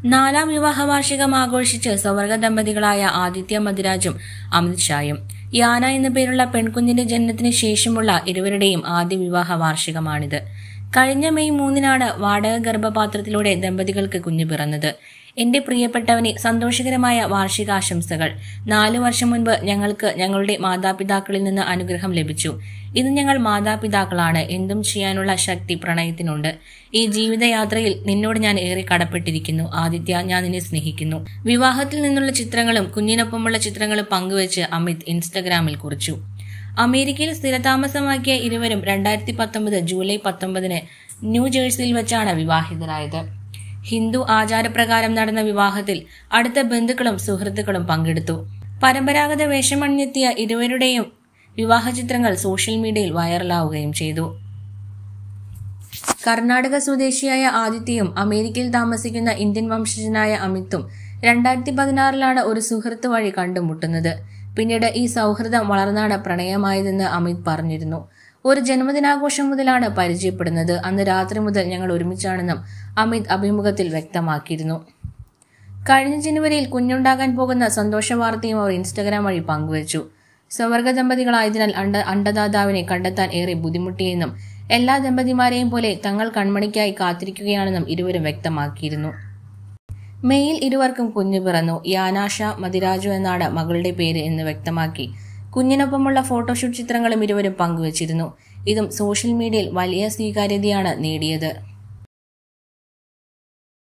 നാലാം വിവാഹ വാർഷികം ആഘോഷിച്ച് സവർഗ ദമ്പതികളായ ആദിത്യ മദിരാജും അമിത് ഷായും യാന എന്നു പേരുള്ള പെൺകുഞ്ഞിന്റെ ജനനത്തിന് ശേഷമുള്ള ഇരുവരുടെയും ആദ്യ വിവാഹ വാർഷികമാണിത് കഴിഞ്ഞ മെയ് മൂന്നിനാണ് വാടക ഗർഭപാത്രത്തിലൂടെ ദമ്പതികൾക്ക് കുഞ്ഞു പിറന്നത് എന്റെ പ്രിയപ്പെട്ടവനെ സന്തോഷകരമായ വാർഷികാശംസകൾ നാലു വർഷം മുൻപ് ഞങ്ങൾക്ക് ഞങ്ങളുടെ മാതാപിതാക്കളിൽ നിന്ന് അനുഗ്രഹം ലഭിച്ചു ഇത് ഞങ്ങൾ മാതാപിതാക്കളാണ് എന്തും ചെയ്യാനുള്ള ശക്തി പ്രണയത്തിനുണ്ട് ഈ ജീവിതയാത്രയിൽ നിന്നോട് ഞാൻ ഏറെ കടപ്പെട്ടിരിക്കുന്നു ആദിത്യ ഞാൻ നിന്നെ സ്നേഹിക്കുന്നു വിവാഹത്തിൽ നിന്നുള്ള ചിത്രങ്ങളും കുഞ്ഞിനൊപ്പമുള്ള ചിത്രങ്ങളും പങ്കുവച്ച് അമിത് ഇൻസ്റ്റഗ്രാമിൽ കുറിച്ചു അമേരിക്കയിൽ സ്ഥിരതാമസമാക്കിയ ഇരുവരും രണ്ടായിരത്തി പത്തൊമ്പത് ജൂലൈ പത്തൊമ്പതിന് ന്യൂജേഴ്സിയിൽ വെച്ചാണ് വിവാഹിതരായത് ഹിന്ദു ആചാരപ്രകാരം നടന്ന വിവാഹത്തിൽ അടുത്ത ബന്ധുക്കളും സുഹൃത്തുക്കളും പങ്കെടുത്തു പരമ്പരാഗത വേഷമണിഞ്ഞെത്തിയ ഇരുവരുടെയും വിവാഹ ചിത്രങ്ങൾ സോഷ്യൽ മീഡിയയിൽ വൈറലാവുകയും ചെയ്തു കർണാടക സ്വദേശിയായ ആദിത്യയും അമേരിക്കയിൽ താമസിക്കുന്ന ഇന്ത്യൻ വംശജനായ അമിത്തും രണ്ടായിരത്തി പതിനാറിലാണ് ഒരു സുഹൃത്ത് വഴി കണ്ടുമുട്ടുന്നത് പിന്നീട് ഈ സൗഹൃദം വളർന്നാണ് പ്രണയമായതെന്ന് അമിത് പറഞ്ഞിരുന്നു ഒരു ജന്മദിനാഘോഷം മുതലാണ് പരിചയപ്പെടുന്നത് അന്ന് രാത്രി മുതൽ ഞങ്ങൾ ഒരുമിച്ചാണെന്നും അമിത് അഭിമുഖത്തിൽ വ്യക്തമാക്കിയിരുന്നു കഴിഞ്ഞ ജനുവരിയിൽ കുഞ്ഞുണ്ടാകാൻ പോകുന്ന സന്തോഷ വാർത്തയും അവർ ഇൻസ്റ്റഗ്രാം വഴി പങ്കുവച്ചു സ്വവർഗ ദമ്പതികളായതിനാൽ അണ്ട അണ്ടദാതാവിനെ കണ്ടെത്താൻ ഏറെ ബുദ്ധിമുട്ടിയെന്നും എല്ലാ ദമ്പതിമാരെയും പോലെ തങ്ങൾ കൺമണിക്കായി കാത്തിരിക്കുകയാണെന്നും ഇരുവരും വ്യക്തമാക്കിയിരുന്നു മെയിൽ ഇരുവർക്കും കുഞ്ഞു പിറന്നു യാനാഷ മതിരാജു എന്നാണ് മകളുടെ പേര് എന്ന് വ്യക്തമാക്കി കുഞ്ഞിനൊപ്പമുള്ള ഫോട്ടോഷൂട്ട് ചിത്രങ്ങളും ഇരുവരും പങ്കുവച്ചിരുന്നു ഇതും സോഷ്യൽ മീഡിയയിൽ വലിയ സ്വീകാര്യതയാണ് നേടിയത്